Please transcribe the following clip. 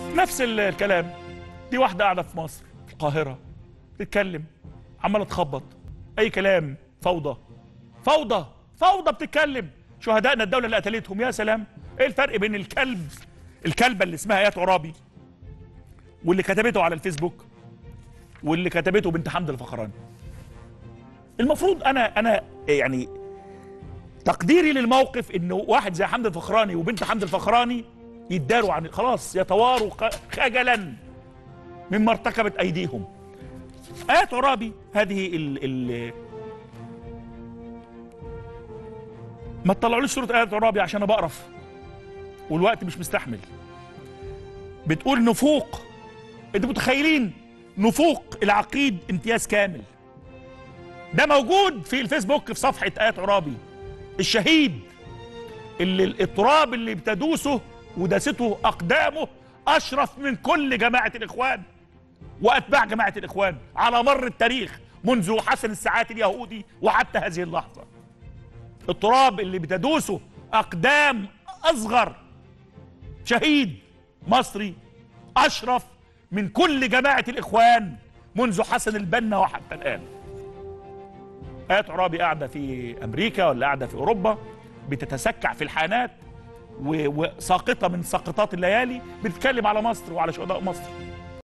نفس ال- الكلام دي واحده قاعده في مصر في القاهره تتكلم عماله تخبط اي كلام فوضى فوضى فوضى بتتكلم شهدائنا الدوله اللي قتلتهم يا سلام ايه الفرق بين الكلب الكلبه اللي اسمها ايات عرابي واللي كتبته على الفيسبوك واللي كتبته بنت حمد الفخراني المفروض انا انا يعني تقديري للموقف انه واحد زي حمد الفخراني وبنت حمد الفخراني يتداروا عن خلاص يتواروا خ- خجلا مما ارتكبت ايديهم ايات عرابي هذه ال ال ما تطلعوليش صوره ايات عرابي عشان انا بقرف والوقت مش مستحمل بتقول نفوق انتوا متخيلين نفوق العقيد امتياز كامل ده موجود في الفيسبوك في صفحه ايات عرابي الشهيد اللي التراب اللي بتدوسه وداسته اقدامه اشرف من كل جماعه الاخوان واتباع جماعه الاخوان على مر التاريخ منذ حسن الساعات اليهودي وحتى هذه اللحظه التراب اللي بتدوسه اقدام اصغر شهيد مصري اشرف من كل جماعه الاخوان منذ حسن البنا وحتى الان آيات عرابي قاعده في امريكا ولا قاعده في اوروبا بتتسكع في الحانات و- وساقطه من ساقطات الليالي بتتكلم على مصر وعلى شهداء مصر